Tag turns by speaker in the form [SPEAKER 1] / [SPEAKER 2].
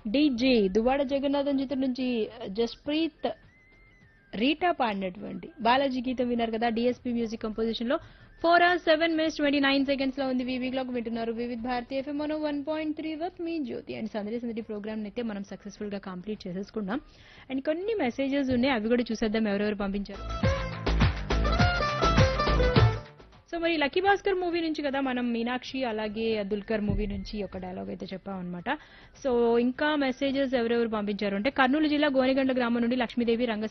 [SPEAKER 1] DJ Duvvada Jagannatham చిత్రం నుంచి Jasprit Rita పాడినటువంటి బాలాజీ గీతం విన్నారు కదా డిఎస్పీ మ్యూజిక్ కంపోజిషన్ లో four hours seven minutes twenty nine seconds లో ఉంది వివి క్లాక్ వింటున్నారు Vividh Bharati FM Mano one point three with me Jyothi and సందడి సందడి ప్రోగ్రామ్ అయితే మనం సక్సెస్ఫుల్ గా కంప్లీట్ చేసేసుకున్నాం అండ్ కొన్ని మెసేజెస్ ఉన్నాయి అవి కూడా చూసేద్దాం ఎవరెవరు పంపించారు సో మరి లక్కీ భాస్కర్ మూవీ నుంచి కదా మనం మీనాక్షి అలాగే దుల్కర్ మూవీ నుంచి ఒక డైలాగ్ అయితే చెప్పామన్నమాట సో ఇంకా మెసేజెస్ ఎవరెవరు పంపించారు అంటే కర్నూలు జిల్లా గోనెగండ్ల గ్రామం నుండి లక్ష్మీదేవి రంగ